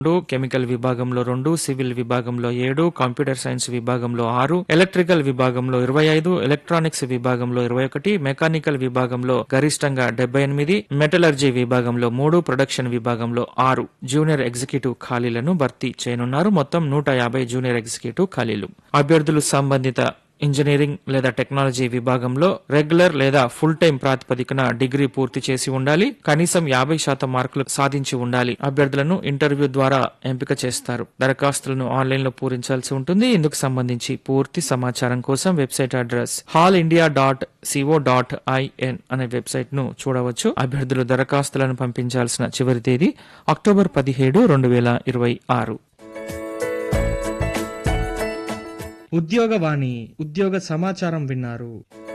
రెండు కెమికల్ విభాగంలో రెండు సివిల్ విభాగంలో ఏడు కంప్యూటర్ సైన్స్ విభాగంలో ఆరు ఎలక్ట్రికల్ విభాగంలో ఇరవై ఐదు ఎలక్ట్రానిక్స్ విభాగంలో ఇరవై ఒకటి మెకానికల్ విభాగంలో గరిష్టంగా డెబ్బై ఎనిమిది మెటలర్జీ విభాగంలో మూడు ప్రొడక్షన్ విభాగంలో ఆరు జూనియర్ ఎగ్జిక్యూటివ్ ఖాళీలను భర్తీ చేయనున్నారు మొత్తం నూట యాభై జూనియర్ ఎగ్జిక్యూటివ్ ఖాళీలు అభ్యర్థులు సంబంధిత ఇంజనీరింగ్ లేదా టెక్నాలజీ విభాగంలో రెగ్యులర్ లేదా ఫుల్ టైం ప్రాతిపదికన డిగ్రీ పూర్తి చేసి ఉండాలి కనీసం యాభై శాతం మార్కులు సాధించి ఉండాలి అభ్యర్థులను ఇంటర్వ్యూ ద్వారా ఎంపిక చేస్తారు దరఖాస్తులను ఆన్లైన్ లో పూరించాల్సి ఉంటుంది ఇందుకు సంబంధించి పూర్తి సమాచారం కోసం website address HAL India dot CO dot IN అనే వెబ్సైట్ ను చూడవచ్చు అభ్యర్థులు దరఖాస్తులను పంపించాల్సిన చివరి తేదీ అక్టోబర్ పదిహేడు రెండు వేల ఇరవై ఆరు ఉద్యోగవాణి ఉద్యోగ సమాచారం విన్నారు